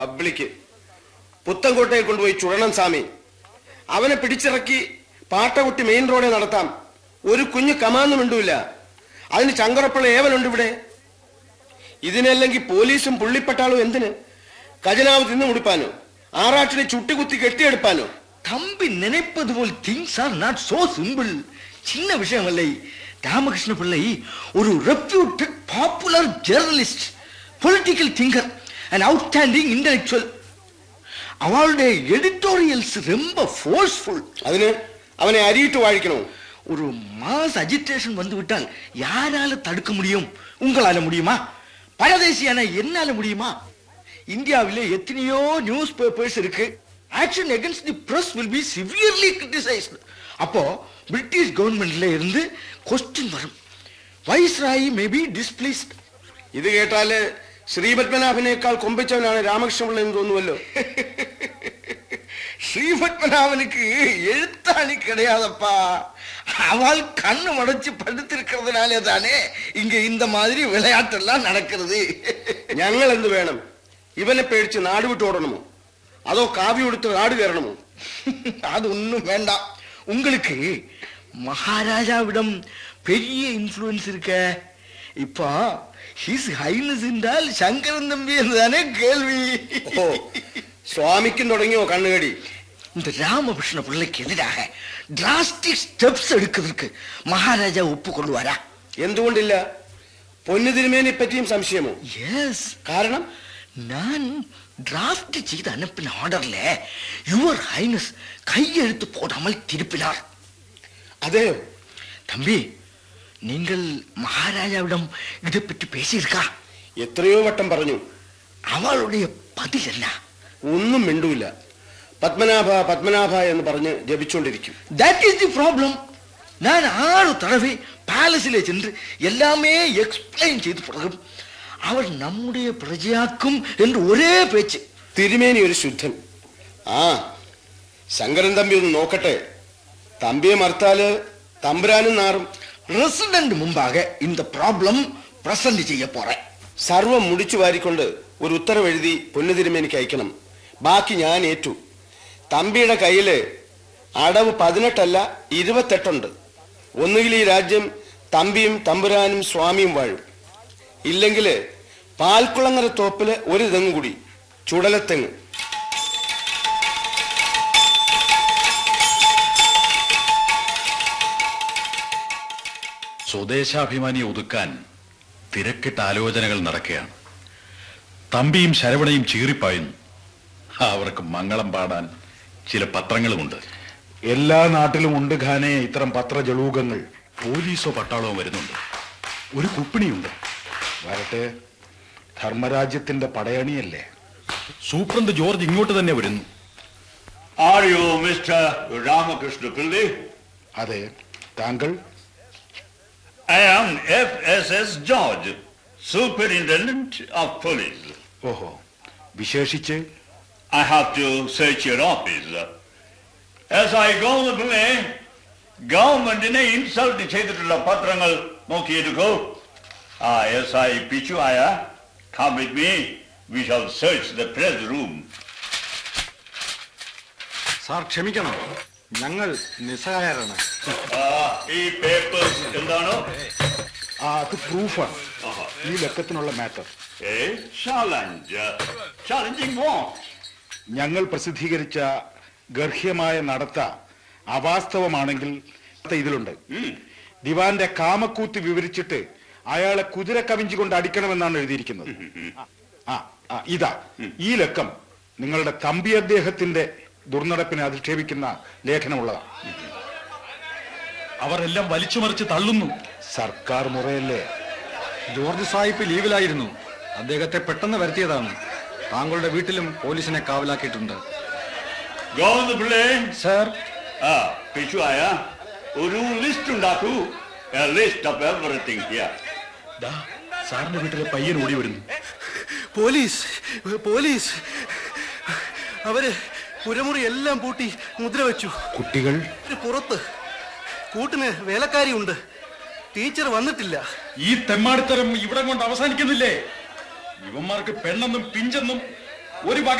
Public പുത്തൻകോട്ടയിൽ കൊണ്ടുപോയി ചുഴണം സ്വാമി അവനെ പിടിച്ചിറക്കി പാട്ടകുട്ടി main റോഡെ നടത്താം ഒരു കുഞ്ഞു കമാന്നും മിണ്ടൂല അതിന് ചങ്കറപ്പിള്ള ഏവനുണ്ട് ഇവിടെ ഇതിനല്ലെങ്കിൽ പോലീസും പുള്ളിപ്പട്ടാളും എന്തിന് ഖജനാവ് തിന്നു മുടിപ്പാനോ ആറാട്ടിനെ ചുട്ടുകുത്തി കെട്ടിയെടുപ്പാനോ தம்பி நினைப்பது போல் things are not so simple சின்ன விஷயம் இல்லை ராமகிருஷ்ண பிள்ளை ஒரு reputed popular journalist political thinker and outstanding intellectual அவளுடைய எடிட்டோரியல்ஸ் ரொம்ப ஃபோர்ஸ்ஃபுல் അതിന് അവനെ അരിയിട്ട് വാഴിക്കണോ ஒரு மாஸ் அஜிடேஷன் வந்து விட்டால் யாரால தடுக்க முடியும் உங்களால முடியுமா பரதேசியான என்னால முடியுமா இந்தியாவிலே எத்தனையோ நியூஸ் பேப்பர்ஸ் இருக்கு action against the press will be severely criticised அப்போ பிரிட்டிஷ் கவர்மெண்ட்ல இருந்து கொஸ்டின் வரும் வைஸ்ராயி மே பி டிஸ்பிளேஸ்ட் ഇത് കേട്ടാല് ശ്രീപത്മനാഭനേക്കാൾ കൊമ്പിച്ചവനാണ് രാമകൃഷ്ണപിള്ള എന്ന് തോന്നുമല്ലോ ஸ்ரீபத்மநாபனுக்கு எழுத்தாணி கிடையாதப்பா அவள் கண்ணு மடைச்சு படுத்திருக்கிறதுனாலே தானே இங்க இந்த மாதிரி விளையாட்டெல்லாம் நடக்கிறது ഞങ്ങൾ എന്ത് വേണം ഇവനെ പേടിച്ച് നാട് വിട്ട് ഓടണമോ അതോ കാവ്യ കൊടുത്ത് നാട് കയറണമോ அது ஒண்ணும் வேண்டாம் உங்களுக்கு மகாராஜாவிடம் பெரிய இன்ஃப்ளூயன்ஸ் இருக்க இப்போ ஹிஸ் ஹைனஸ் என்றால் சங்கரன் தம்பி என்றுதானே கேள்வி ഓ സ്വാമിക്കും തുടങ്ങിയോ കണ്ണുകടി இந்த ராமகிருஷ்ண பிள்ளைக்கு எதிராக டிராஸ்டிக் ஸ்டெப்ஸ் எடுக்கிறதுக்கு மகாராஜா ஒப்புக்கொள்வாரா എന്തുകൊണ്ടില്ല പൊന്നു തിരുമേനെ പറ്റിയും സംശയമോ எஸ் കാരണം நான் டிராஃப்ட் செய்து அனுப்பின ஆர்டர்ல யுவர் ஹைனஸ் கையெழுத்து போடாமல் திருப்பினார் അതെയോ தம்பி நீங்கள் மகாராஜாவிடம் இதை பற்றி பேசியிருக்கா എത്രയോ വട്ടം പറഞ്ഞു அவளுடைய பதில் என்ன ഒന്നും മിണ്ടൂല പത്മനാഭ പത്മനാഭ എന്ന് പറഞ്ഞ് ജപിച്ചുകൊണ്ടിരിക്കും தட் இஸ் தி ப்ராப்ளம் நான் ஆறு தடவை பேலஸிலே சென்று எல்லாமே எக்ஸ்பிளைன் செய்து பிறகும் அவர் நம்முடைய பிரஜையாக்கும் என்று ஒரே பேச்சு തിരുമേനി ഒരു ശുദ്ധൻ ആ ശങ്കരൻ തമ്പി ഒന്ന് നോക്കട്ടെ തമ്പിയെ മറുത്താല് തമ്പുരാനും നാറും ரெசிடென்ட் முன்பாக இந்த ப்ராப்ளம் பிரசன்ட் செய்ய போறேன் സർവം മുടിച്ചു വാരിക്കൊണ്ട് ഒരു ഉത്തരവ് എഴുതി പൊന്നു തിരുമേനിക്ക് അയക്കണം ബാക്കി ഞാൻ ഏറ്റു തമ്പിയുടെ കയ്യില് അടവ് പതിനെട്ടല്ല ഇരുപത്തെട്ടുണ്ട് ഒന്നുകിൽ ഈ രാജ്യം തമ്പിയും തമ്പുരാനും സ്വാമിയും വാഴും ഇല്ലെങ്കില് പാൽക്കുളങ്ങര തോപ്പില് ഒരു തെങ്ങ് കൂടി ചുടലത്തെങ്ങ് സ്വദേശാഭിമാനിയെ ഒതുക്കാൻ തിരക്കിട്ട ആലോചനകൾ നടക്കുകയാണ് തമ്പിയും ശരവണയും ചീറിപ്പായുന്നു അവർക്ക് മംഗളം പാടാൻ ചില പത്രങ്ങളുമുണ്ട് എല്ലാ നാട്ടിലും ഉണ്ട് ഖാനെ ഇത്തരം പത്രജളൂകങ്ങൾ പോലീസോ പട്ടാളമോ വരുന്നുണ്ട് ഒരു കുപ്പിണിയുണ്ട് വരട്ടെ ധർമ്മരാജ്യത്തിന്റെ പടയണിയല്ലേ സൂപ്രണ്ട് ജോർജ് ഇങ്ങോട്ട് തന്നെ വരുന്നു Are you Mr. Ramakrishna Pillai? അതെ താങ്കൾ I am FSS George, Superintendent of Police. ഓഹോ വിശേഷിച്ച് I have to search your office. As I go the Pillai, ഗവൺമെന്റിനെ ഇൻസൾട്ട് ചെയ്തിട്ടുള്ള പത്രങ്ങൾ നോക്കിയെടുക്കൂ ആ എസ് ഐ പിച്ചു ആയ come with me we shall search the press room sir ക്ഷമിക്കണം ഞങ്ങൾ നിസ്സഹായരാണ് ആ, ഈ പേപ്പേഴ്സ് എന്താണോ ആ അത് പ്രൂഫാണ് ഈ ലക്കത്തിനുള്ള matter a challenge challenging what ഞങ്ങൾ പ്രസിദ്ധീകരിച്ച ഗർഹ്യമായ നടത്ത അവാസ്തവമാണെങ്കിൽ ഇതിലുണ്ട് ദിവാന്റെ കാമക്കൂത്ത് വിവരിച്ചിട്ട് അയാളെ കുതിര കവിഞ്ചി കൊണ്ട് അടിക്കണമെന്നാണ് എഴുതിയിരിക്കുന്നത് ആ ആ, ഇതാ ഈ ലക്കം നിങ്ങളുടെ തമ്പി അദ്ദേഹത്തിന്റെ ദുർനടപ്പിനെ അധിക്ഷേപിക്കുന്ന ലേഖനമുള്ളതാ അവരെല്ലാം വലിച്ചുമറിച്ച് തള്ളുന്നു സർക്കാർ മുറയല്ലേ ജോർജ് സാഹിബ് ലീവിലായിരുന്നു അദ്ദേഹത്തെ പെട്ടെന്ന് വരുത്തിയതാണ് താങ്കളുടെ വീട്ടിലും പോലീസിനെ കാവലാക്കിയിട്ടുണ്ട് ഗോവിന്ദ പിള്ളേ സാർ ആ പിച്ചു ആയ ഒരു ലിസ്റ്റ് ഉണ്ടാക്കൂ ലിസ്റ്റ് ഓഫ് എവറിങ് ഹിയർ ദാ സാറിന്റെ വീട്ടിലെ പയ്യൻ ഓടി വരുന്നു പോലീസ് പോലീസ് അവര് പുരമുറി എല്ലാം പൂട്ടി മുദ്ര വെച്ചു കുട്ടികൾ ഒരു പുറത്ത് കൂട്ടിന് വേലക്കാരിയുണ്ട് ടീച്ചർ വന്നിട്ടില്ല ഈ തെമ്മാടിത്തരം ഇവിടെ കൊണ്ട് അവസാനിക്കുന്നില്ലേ ഇവന്മാർക്ക് പെണ്ണെന്നും പിഞ്ചെന്നും ഒരു